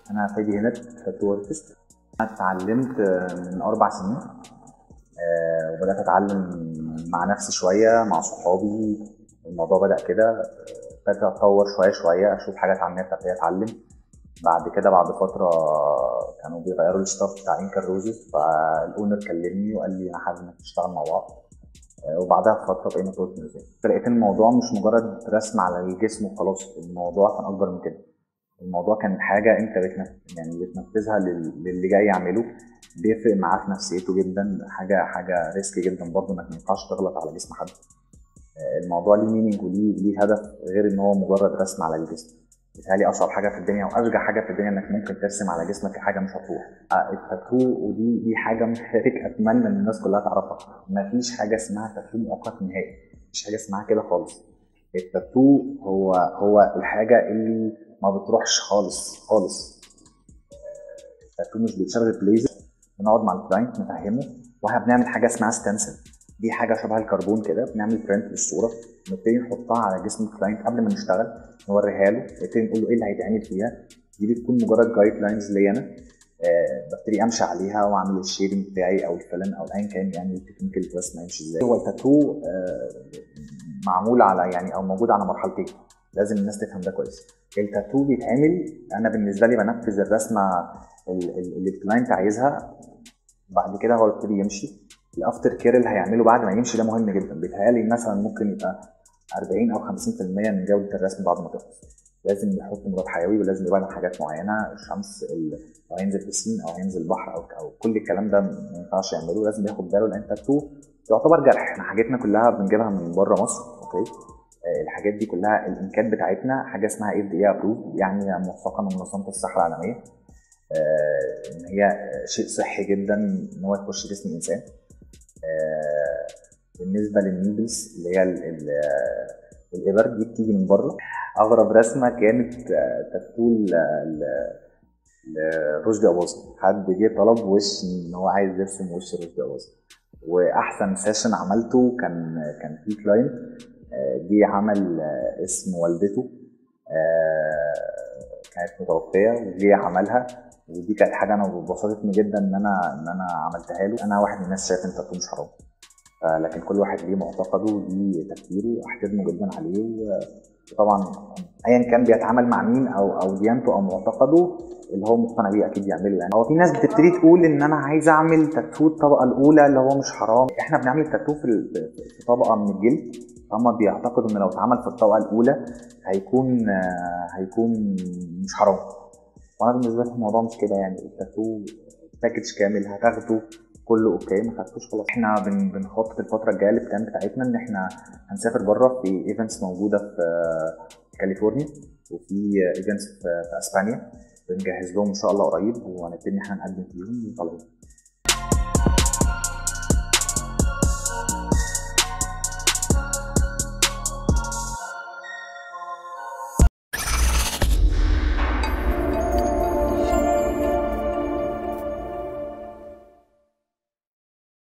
انا فادي هنا تاتو ارتست انا اتعلمت من اربع سنين آه، وبدات اتعلم مع نفسي شويه مع صحابي الموضوع بدا كده آه، بدات اتطور شويه شويه اشوف حاجات على النت ابتدي اتعلم بعد كده بعد فتره كانوا بيغيروا الستاف بتاع انكر روزز فالاونر كلمني وقال لي انا حابب انك تشتغل مع بعض آه، وبعدها بفتره بقينا بارتنرز فلقيت الموضوع مش مجرد رسم على الجسم وخلاص الموضوع كان اكبر من كده الموضوع كان حاجه انت بتنف... يعني بتنفذها لل... للي جاي يعمله بيفرق معاه في نفسيته جدا حاجه حاجه ريسك جدا برضه انك ما ينفعش تغلط على جسم حد آه، الموضوع ليه مينينج وليه ليه هدف غير ان هو مجرد رسم على الجسم بيتهيألي أصعب حاجة في الدنيا وأشجع حاجة في الدنيا إنك ممكن ترسم على جسمك حاجة مش هتروح. آه، التاتو ودي دي حاجة محتاج أتمنى إن الناس كلها تعرفها. مفيش حاجة اسمها تاتو مؤقت نهائي. مفيش حاجة اسمها كده خالص. التاتو هو هو الحاجة اللي ما بتروحش خالص خالص. التاتو مش بيتشغل بليزر بنقعد مع الكلاينت نفهمه واحنا بنعمل حاجة اسمها ستنسل. دي حاجة شبه الكربون كده بنعمل برنت للصورة نبتدي نحطها على جسم الكلاينت قبل ما نشتغل نوريها له نبتدي نقول له ايه اللي هيتعمل فيها دي بتكون مجرد جايد لاينز ليا انا آه ببتدي امشي عليها واعمل الشيدنج بتاعي او الفلن او ايا كان يعني التكنيكال رسم هيمشي ازاي هو التاتو آه معمول على يعني او موجود على مرحلتين لازم الناس تفهم ده كويس التاتو بيتعمل انا بالنسبه لي بنفذ الرسمه اللي الكلاينت عايزها بعد كده هو يبتدي يمشي الافتر كير اللي هيعمله بعد ما يمشي ده مهم جدا بيتهيألي مثلا ممكن يبقى 40 او 50% من جوده الرسم بعد ما تخلص لازم يحط مضاد حيوي ولازم يبان حاجات معينه الشمس لو هينزل بسين او هينزل بحر او او كل الكلام ده ما ينفعش يعمله لازم ياخد باله لان تاتو يعتبر جرح احنا حاجتنا كلها بنجيبها من بره مصر اوكي آه، الحاجات دي كلها الانكات بتاعتنا حاجه اسمها اف دي ابروف يعني موثقه من منظمه الصحه العالميه آه، ان هي شيء صحي جدا ان هو يخش جسم الانسان آه، بالنسبه للنيدلز اللي هي ال- ال- الابر دي بتيجي من بره اغرب رسمه كانت آه، تاتو ل- ل- لرشدي اباظه حد جه طلب وش ان هو عايز يرسم وش رشدي اباظه واحسن سيشن عملته كان كان في كلاينت جه عمل آه، اسم والدته آه، كانت متوفيه وجه عملها ودي كانت حاجه انا بسطتني جدا ان انا ان انا عملتها له انا واحد من الناس شايف ان التاتو مش حرام آه، لكن كل واحد ليه معتقده وليه تفكيره احترمه جدا عليه و- وطبعا ايا كان بيتعامل مع مين او او ديانته او معتقده اللي هو مقتنع بيه اكيد يعمله يعني هو في ناس بتبتدي تقول ان انا عايز اعمل تاتو الطبقه الاولى اللي هو مش حرام احنا بنعمل تاتو في ال- في طبقه من الجلد هم بيعتقدوا ان لو اتعمل في الطبقه الاولى هيكون آه، هيكون مش حرام وانا بالنسبه لي الموضوع مش كده يعني التاتو باكج كامل هتاخده كله اوكي ما خدتوش خلاص احنا بن بنخطط الفتره الجايه للبلان بتاعتنا ان احنا هنسافر بره في ايفنتس موجوده في في كاليفورنيا وفي ايفنتس في, في اسبانيا بنجهز لهم ان شاء الله قريب وهنبتدي ان احنا نقدم فيهم وطالعين